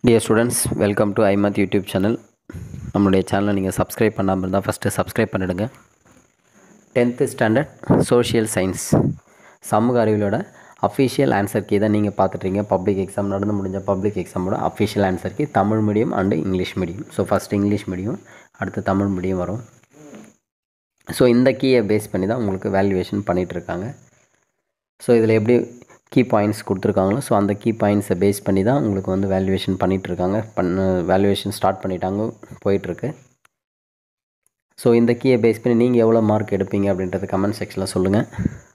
dear students welcome to ஐமத் YouTube channel நம்மளுடைய சேனலை நீங்கள் சப்ஸ்கிரைப் பண்ணாமல் இருந்தால் ஃபஸ்ட்டு சப்ஸ்கிரைப் பண்ணிவிடுங்க டென்த்து ஸ்டாண்டர்ட் சோஷியல் சயின்ஸ் சமூக அறிவியலோட அஃபிஷியல் ஆன்சர் கீ தான் நீங்கள் பார்த்துட்றீங்க பப்ளிக் எக்ஸாம் நடந்து முடிஞ்ச பப்ளிக் எக்ஸாமோட official answer key Tamil medium and English medium so first English medium அடுத்து தமிழ் மீடியம் வரும் ஸோ இந்த கீயை பேஸ் பண்ணி தான் உங்களுக்கு வேல்யூவேஷன் பண்ணிகிட்ருக்காங்க ஸோ இதில் எப்படி கீ பாயிண்ட்ஸ் கொடுத்துருக்காங்களோ ஸோ அந்த கீ பாயிண்ட்ஸை பேஸ் பண்ணி தான் உங்களுக்கு வந்து வேல்யூவேஷன் பண்ணிகிட்ருக்காங்க பண்ண வேல்யூவேஷன் ஸ்டார்ட் பண்ணிட்டாங்க போயிட்டுருக்கு ஸோ இந்த கீயை பேஸ் பண்ணி நீங்கள் எவ்வளோ மார்க் எடுப்பீங்க அப்படின்றது கமெண்ட் செக்ஷனில் சொல்லுங்கள்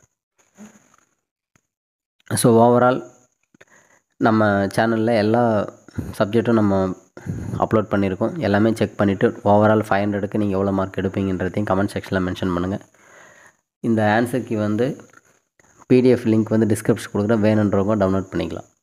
ஸோ ஓவரால் நம்ம சேனலில் எல்லா சப்ஜெக்ட்டும் நம்ம அப்லோட் பண்ணியிருக்கோம் எல்லாமே செக் பண்ணிவிட்டு ஓவரால் ஃபைவ் ஹண்ட்ரடுக்கு நீங்கள் எவ்வளோ மார்க் எடுப்பீங்கன்றதையும் கமெண்ட் செக்ஷனில் மென்ஷன் பண்ணுங்கள் இந்த ஆன்சருக்கு வந்து பிடிஎஃப் லிங்க் வந்து டிஸ்கிரிப்ஷன் கொடுக்குறேன் வேணுன்றவங்க டவுன்லோட் பண்ணிக்கலாம்